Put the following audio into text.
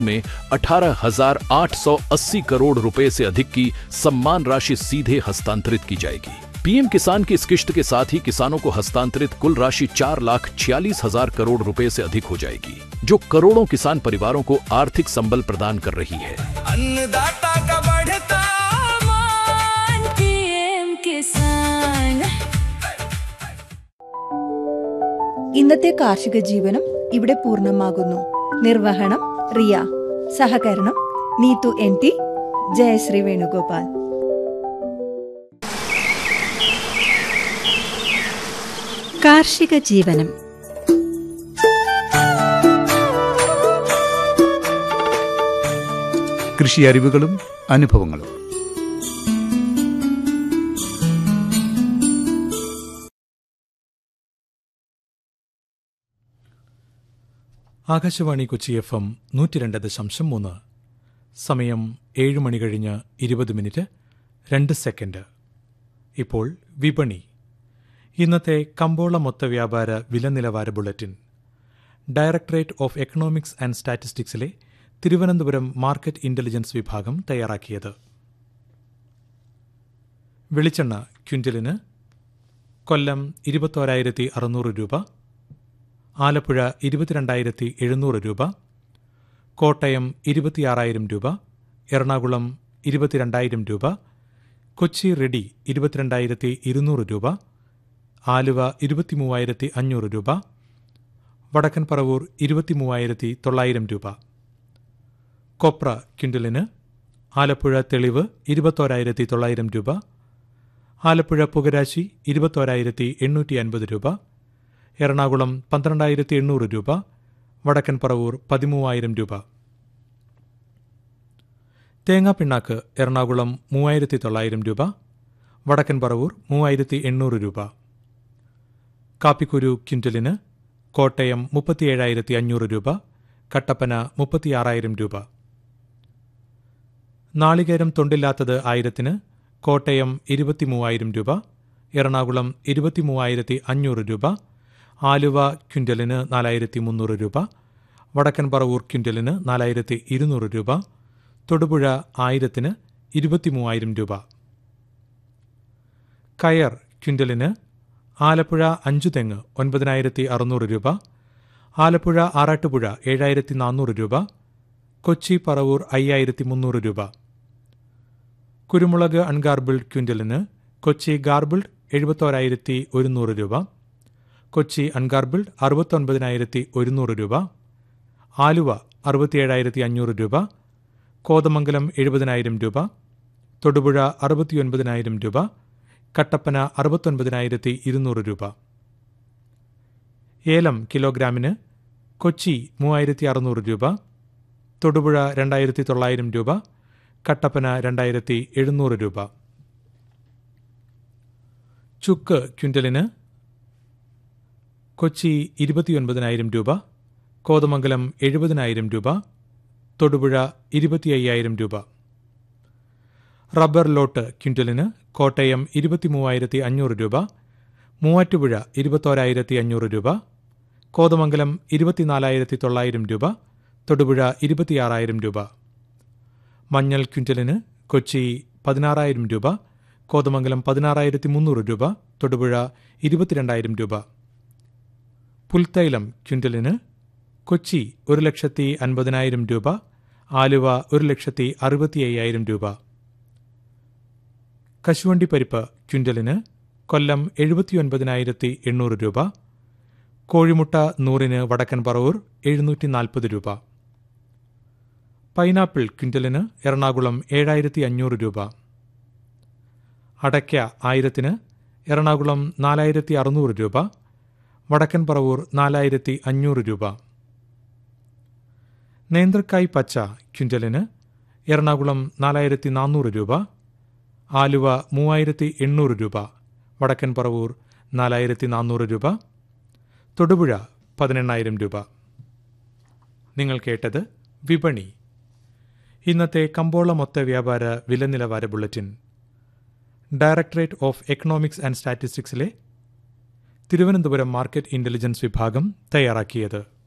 में 18,880 करोड़ रुपए से अधिक की सम्मान राशि सीधे हस्तांतरित की जाएगी पीएम किसान की इस किश्त के साथ ही किसानों को हस्तांतरित कुल राशि चार लाख छियालीस हजार करोड़ रुपए से अधिक हो जाएगी जो करोड़ों किसान परिवारों को आर्थिक संबल प्रदान कर रही है अन्नदाता का बढ़ता मान पीएम किसान ഇന്നത്തെ കാർഷിക ജീവനം ഇവിടെ പൂർണ്ണമാകുന്നു നിർവഹണം റിയ സഹകരണം നീതു എൻ ടി ജയശ്രീ വേണുഗോപാൽ കാർഷിക ജീവനം കൃഷി അറിവുകളും അനുഭവങ്ങളും ആകാശവാണി കൊച്ചി എഫ് എം നൂറ്റി രണ്ട് ദശാംശം മൂന്ന് സമയം ഏഴ് മണി കഴിഞ്ഞ് ഇരുപത് മിനിറ്റ് രണ്ട് സെക്കൻഡ് ഇപ്പോൾ വിപണി ഇന്നത്തെ കമ്പോള മൊത്ത വ്യാപാര വില നിലവാര bulletin directorate of economics and സ്റ്റാറ്റിസ്റ്റിക്സിലെ തിരുവനന്തപുരം മാർക്കറ്റ് ഇന്റലിജൻസ് വിഭാഗം തയ്യാറാക്കിയത് വെളിച്ചെണ്ണ ക്വിൻ്റലിന് കൊല്ലം ഇരുപത്തോരായിരത്തി അറുന്നൂറ് രൂപ ആലപ്പുഴ ഇരുപത്തിരണ്ടായിരത്തി എഴുന്നൂറ് രൂപ കോട്ടയം ഇരുപത്തിയാറായിരം രൂപ എറണാകുളം ഇരുപത്തിരണ്ടായിരം രൂപ കൊച്ചി റെഡി ഇരുപത്തിരണ്ടായിരത്തി ഇരുന്നൂറ് രൂപ ആലുവ ഇരുപത്തിമൂവായിരത്തി അഞ്ഞൂറ് രൂപ വടക്കൻ പറവൂർ ഇരുപത്തിമൂവായിരത്തി തൊള്ളായിരം രൂപ കൊപ്ര ക്വിൻ്റലിന് ആലപ്പുഴ തെളിവ് ഇരുപത്തോരായിരത്തി തൊള്ളായിരം രൂപ ആലപ്പുഴ പുകരാശി ഇരുപത്തോരായിരത്തി എണ്ണൂറ്റി അൻപത് രൂപ എറണാകുളം പന്ത്രണ്ടായിരത്തി എണ്ണൂറ് രൂപ വടക്കൻ പറവൂർ പതിമൂവായിരം രൂപ തേങ്ങാപ്പിണ്ണാക്ക് എറണാകുളം മൂവായിരത്തി തൊള്ളായിരം രൂപ വടക്കൻ പറവൂർ മൂവായിരത്തി എണ്ണൂറ് രൂപ കാപ്പിക്കുരു ക്വിൻ്റലിന് കോട്ടയം മുപ്പത്തിയേഴായിരത്തി അഞ്ഞൂറ് രൂപ കട്ടപ്പന മുപ്പത്തിയാറായിരം രൂപ നാളികേരം തൊണ്ടില്ലാത്തത് ആയിരത്തിന് കോട്ടയം ഇരുപത്തിമൂവായിരം രൂപ എറണാകുളം ഇരുപത്തിമൂവായിരത്തി അഞ്ഞൂറ് രൂപ ആലുവ ക്വിൻ്റലിന് നാലായിരത്തി മുന്നൂറ് രൂപ വടക്കൻ പറവൂർ ക്വിൻ്റലിന് നാലായിരത്തി ഇരുന്നൂറ് രൂപ തൊടുപുഴ ആയിരത്തിന് ഇരുപത്തിമൂവായിരം രൂപ കയർ ക്വിൻ്റലിന് ആലപ്പുഴ അഞ്ചു തെങ്ങ് ഒൻപതിനായിരത്തി അറുന്നൂറ് രൂപ ആലപ്പുഴ ആറാട്ടുപുഴ ഏഴായിരത്തി നാനൂറ് രൂപ കൊച്ചി പറവൂർ അയ്യായിരത്തി മുന്നൂറ് രൂപ കുരുമുളക് അൺഗാർബിൾഡ് ക്വിൻ്റലിന് കൊച്ചി ഗാർബിൾഡ് എഴുപത്തോരായിരത്തി ഒരുന്നൂറ് രൂപ കൊച്ചി അൺഗാർബിൾഡ് അറുപത്തൊൻപതിനായിരത്തി ഒരുന്നൂറ് രൂപ ആലുവ അറുപത്തിയേഴായിരത്തി അഞ്ഞൂറ് രൂപ കോതമംഗലം എഴുപതിനായിരം രൂപ തൊടുപുഴ അറുപത്തിയൊൻപതിനായിരം രൂപ കട്ടപ്പന അറുപത്തൊൻപതിനായിരത്തി ഇരുന്നൂറ് രൂപ ഏലം കിലോഗ്രാമിന് കൊച്ചി മൂവായിരത്തി അറുന്നൂറ് രൂപ തൊടുപുഴ രണ്ടായിരത്തി തൊള്ളായിരം രൂപ കട്ടപ്പന രണ്ടായിരത്തി എഴുന്നൂറ് രൂപ ചുക്ക് ക്വിൻ്റലിന് കൊച്ചി ഇരുപത്തിയൊൻപതിനായിരം രൂപ കോതമംഗലം എഴുപതിനായിരം രൂപ തൊടുപുഴ ഇരുപത്തി അയ്യായിരം രൂപ റബ്ബർ ലോട്ട് ക്വിൻ്റലിന് കോട്ടയം ഇരുപത്തിമൂവായിരത്തി അഞ്ഞൂറ് രൂപ മൂവാറ്റുപുഴ ഇരുപത്തോരായിരത്തി അഞ്ഞൂറ് രൂപ കോതമംഗലം ഇരുപത്തിനാലായിരത്തി തൊള്ളായിരം രൂപ തൊടുപുഴ ഇരുപത്തിയാറായിരം രൂപ മഞ്ഞൾ ക്വിൻ്റലിന് കൊച്ചി പതിനാറായിരം രൂപ കോതമംഗലം പതിനാറായിരത്തി മുന്നൂറ് രൂപ തൊടുപുഴ ഇരുപത്തിരണ്ടായിരം രൂപ പുൽത്തൈലം ക്വിൻ്റലിന് കൊച്ചി ഒരു ലക്ഷത്തി അൻപതിനായിരം രൂപ ആലുവ ഒരു ലക്ഷത്തി അറുപത്തി അയ്യായിരം രൂപ കശുവണ്ടി പരിപ്പ് ക്വിൻ്റലിന് കൊല്ലം എഴുപത്തിയൊൻപതിനായിരത്തി എണ്ണൂറ് രൂപ കോഴിമുട്ട നൂറിന് വടക്കൻ പറവൂർ എഴുന്നൂറ്റി നാൽപ്പത് രൂപ പൈനാപ്പിൾ ക്വിൻ്റലിന് എറണാകുളം ഏഴായിരത്തി അഞ്ഞൂറ് രൂപ അടയ്ക്ക ആയിരത്തിന് എറണാകുളം നാലായിരത്തി അറുന്നൂറ് രൂപ വടക്കൻ പറവൂർ നാലായിരത്തി അഞ്ഞൂറ് രൂപ നേന്ത്രക്കായ് പച്ച ക്വിൻ്റലിന് എറണാകുളം നാലായിരത്തി നാനൂറ് രൂപ ആലുവ മൂവായിരത്തി എണ്ണൂറ് രൂപ വടക്കൻ പറവൂർ നാലായിരത്തി നാനൂറ് രൂപ തൊടുപുഴ പതിനെണ്ണായിരം രൂപ നിങ്ങൾ കേട്ടത് വിപണി ഇന്നത്തെ കമ്പോള മൊത്ത വ്യാപാര വില നിലവാര bulletin directorate of economics and സ്റ്റാറ്റിസ്റ്റിക്സിലെ തിരുവനന്തപുരം മാർക്കറ്റ് ഇന്റലിജൻസ് വിഭാഗം തയ്യാറാക്കിയത്